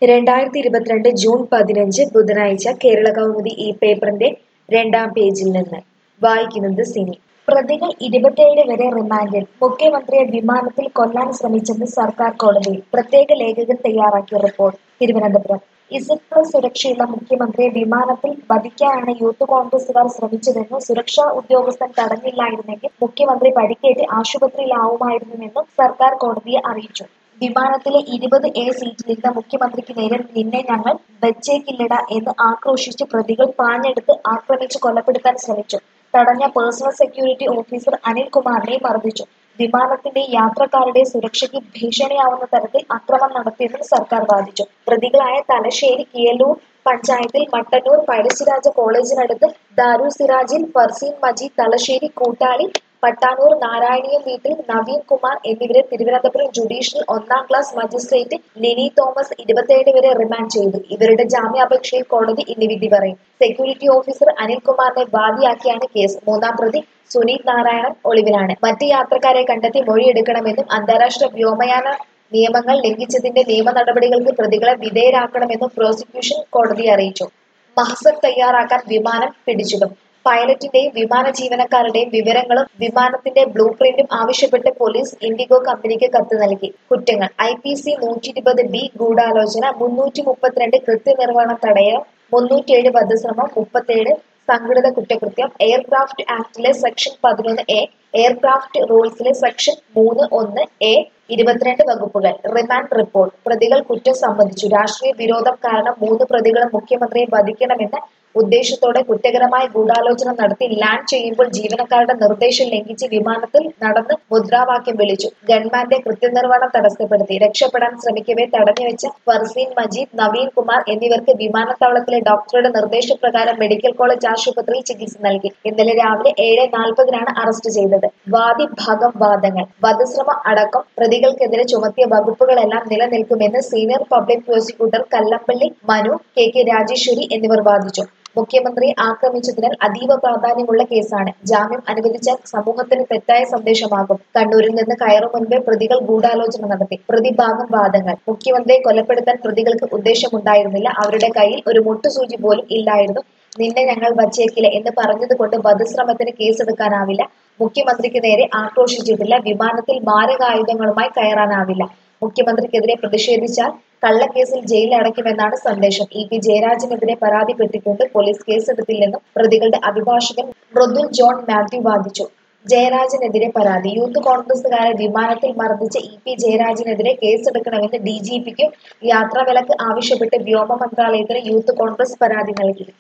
രണ്ടായിരത്തി ഇരുപത്തിരണ്ട് ജൂൺ പതിനഞ്ച് ബുധനാഴ്ച കേരള കൗമുദി ഈ പേപ്പറിന്റെ രണ്ടാം പേജിൽ നിന്ന് വായിക്കുന്നത് സിനി പ്രതികൾ ഇരുപത്തിയേഴ് വരെ റിമാൻഡിൽ മുഖ്യമന്ത്രിയെ വിമാനത്തിൽ കൊല്ലാൻ ശ്രമിച്ചെന്ന് സർക്കാർ കോടതിയിൽ പ്രത്യേക ലേഖകൻ തയ്യാറാക്കിയ റിപ്പോർട്ട് തിരുവനന്തപുരം ഇസഡ് പ്ലസ് സുരക്ഷയുള്ള മുഖ്യമന്ത്രിയെ വിമാനത്തിൽ വധിക്കാനാണ് യൂത്ത് കോൺഗ്രസുകാർ ശ്രമിച്ചതെന്ന് സുരക്ഷാ ഉദ്യോഗസ്ഥൻ തടഞ്ഞില്ലായിരുന്നെങ്കിൽ മുഖ്യമന്ത്രി പരിക്കേറ്റ് ആശുപത്രിയിലാവുമായിരുന്നുവെന്നും സർക്കാർ കോടതിയെ അറിയിച്ചു വിമാനത്തിലെ ഇരുപത് എ സീറ്റിലിരുന്ന മുഖ്യമന്ത്രിക്ക് നേരെ നിന്നെ ഞങ്ങൾ വെച്ചേക്കില്ലട എന്ന് ആക്രോശിച്ച് പ്രതികൾ പാഞ്ഞെടുത്ത് ആക്രമിച്ച് കൊലപ്പെടുത്താൻ ശ്രമിച്ചു തടഞ്ഞ പേഴ്സണൽ സെക്യൂരിറ്റി ഓഫീസർ അനിൽകുമാറിനെ മർദ്ദിച്ചു വിമാനത്തിന്റെ യാത്രക്കാരുടെ സുരക്ഷയ്ക്ക് ഭീഷണിയാവുന്ന തരത്തിൽ അക്രമം നടത്തിയെന്നും സർക്കാർ വാദിച്ചു പ്രതികളായ തലശ്ശേരി കിയലൂർ പഞ്ചായത്തിൽ മട്ടന്നൂർ പഴശ്ശിരാജ കോളേജിനടുത്ത് ദാരു സിറാജിൽ ഫർസീൻ മജീദ് തലശ്ശേരി കൂട്ടാളി പട്ടാനൂർ നാരായണീയം വീട്ടിൽ നവീൻ കുമാർ എന്നിവരെ തിരുവനന്തപുരം ജുഡീഷ്യൽ ഒന്നാം ക്ലാസ് മജിസ്ട്രേറ്റ് ലിനി തോമസ് ഇരുപത്തിയേഴ് വരെ റിമാൻഡ് ചെയ്തു ഇവരുടെ ജാമ്യാപേക്ഷയിൽ കോടതി ഇന്ന് വിധി പറയും സെക്യൂരിറ്റി ഓഫീസർ അനിൽകുമാറിനെ വാദിയാക്കിയാണ് കേസ് മൂന്നാം പ്രതി സുനീത് നാരായണൻ ഒളിവിലാണ് മറ്റ് യാത്രക്കാരെ കണ്ടെത്തി മൊഴിയെടുക്കണമെന്നും അന്താരാഷ്ട്ര വ്യോമയാന നിയമങ്ങൾ ലംഘിച്ചതിന്റെ നിയമ നടപടികൾക്ക് പ്രതികളെ വിധേയരാക്കണമെന്നും പ്രോസിക്യൂഷൻ കോടതിയെ അറിയിച്ചു മഹസർ തയ്യാറാക്കാൻ വിമാനം പിടിച്ചിടും പൈലറ്റിന്റെയും വിമാന ജീവനക്കാരുടെയും വിവരങ്ങളും വിമാനത്തിന്റെ ബ്ലൂ പ്രിന്റും ആവശ്യപ്പെട്ട് പോലീസ് ഇൻഡിഗോ കമ്പനിക്ക് കത്ത് നൽകി കുറ്റങ്ങൾ ഐ പി സി നൂറ്റി ഇരുപത് ബി ഗൂഢാലോചന മുന്നൂറ്റി മുപ്പത്തിരണ്ട് കൃത്യനിർവഹണം തടയൽ മുന്നൂറ്റിയേഴ് വധശ്രമം മുപ്പത്തേഴ് സംഘടിത കുറ്റകൃത്യം എയർക്രാഫ്റ്റ് ആക്ടിലെ സെക്ഷൻ പതിനൊന്ന് എ എയർക്രാഫ്റ്റ് റൂൾസിലെ സെക്ഷൻ മൂന്ന് ഒന്ന് എ ഇരുപത്തിരണ്ട് വകുപ്പുകൾ റിമാൻഡ് റിപ്പോർട്ട് പ്രതികൾ കുറ്റം സംബന്ധിച്ചു രാഷ്ട്രീയ വിരോധം കാരണം മൂന്ന് പ്രതികളും മുഖ്യമന്ത്രിയെ വധിക്കണമെന്ന ഉദ്ദേശത്തോടെ കുറ്റകരമായ ഗൂഢാലോചന നടത്തി ലാൻഡ് ചെയ്യുമ്പോൾ ജീവനക്കാരുടെ നിർദ്ദേശം ലംഘിച്ച് വിമാനത്തിൽ നടന്ന് മുദ്രാവാക്യം വിളിച്ചു ഗൺമാന്റെ കൃത്യനിർവഹണം തടസ്സപ്പെടുത്തി രക്ഷപ്പെടാൻ ശ്രമിക്കവേ തടഞ്ഞുവെച്ച ഫർസീൻ മജീദ് നവീൻ കുമാർ എന്നിവർക്ക് വിമാനത്താവളത്തിലെ ഡോക്ടറുടെ നിർദ്ദേശപ്രകാരം മെഡിക്കൽ കോളേജ് ആശുപത്രിയിൽ ചികിത്സ നൽകി ഇന്നലെ രാവിലെ ഏഴ് നാൽപ്പതിനാണ് അറസ്റ്റ് ചെയ്തത് വാദി ഭാഗം വാദങ്ങൾ വധശ്രമം അടക്കം പ്രതികൾക്കെതിരെ ചുമത്തിയ വകുപ്പുകളെല്ലാം നിലനിൽക്കുമെന്ന് senior public prosecutor Kallamballi Manu K K Rajeshwari എന്നിവർ വാദിച്ചു മുഖ്യമന്ത്രിയെ ആക്രമിച്ചതിനാൽ അതീവ പ്രാധാന്യമുള്ള കേസാണ് ജാമ്യം അനുവദിച്ചാൽ സമൂഹത്തിന് തെറ്റായ സന്ദേശമാകും കണ്ണൂരിൽ നിന്ന് കയറും മുൻപേ പ്രതികൾ ഗൂഢാലോചന നടത്തി പ്രതിഭാഗം വാദങ്ങൾ മുഖ്യമന്ത്രിയെ കൊലപ്പെടുത്താൻ പ്രതികൾക്ക് ഉദ്ദേശമുണ്ടായിരുന്നില്ല അവരുടെ കയ്യിൽ ഒരു മുട്ടുസൂചി പോലും ഇല്ലായിരുന്നു നിന്നെ ഞങ്ങൾ വച്ചേക്കില്ല എന്ന് പറഞ്ഞതുകൊണ്ട് വധശ്രമത്തിന് കേസെടുക്കാനാവില്ല മുഖ്യമന്ത്രിക്ക് നേരെ ആക്രോശിച്ചിട്ടില്ല വിമാനത്തിൽ മാരകായുധങ്ങളുമായി കയറാനാവില്ല മുഖ്യമന്ത്രിക്കെതിരെ പ്രതിഷേധിച്ചാൽ കള്ളക്കേസിൽ ജയിലിൽ അടയ്ക്കുമെന്നാണ് സന്ദേശം ഇ പി ജയരാജനെതിരെ പരാതിപ്പെട്ടിട്ടുണ്ട് പോലീസ് കേസെടുത്തില്ലെന്നും പ്രതികളുടെ അഭിഭാഷകൻ മൃദുൽ ജോൺ മാത്യു വാദിച്ചു ജയരാജനെതിരെ പരാതി യൂത്ത് കോൺഗ്രസുകാരെ വിമാനത്തിൽ മർദ്ദിച്ച ഇ പി ജയരാജനെതിരെ കേസെടുക്കണമെന്ന് ഡി ജി പിക്കും യാത്രാവിലക്ക് ആവശ്യപ്പെട്ട് വ്യോമ മന്ത്രാലയത്തിന് യൂത്ത് കോൺഗ്രസ് പരാതി നൽകി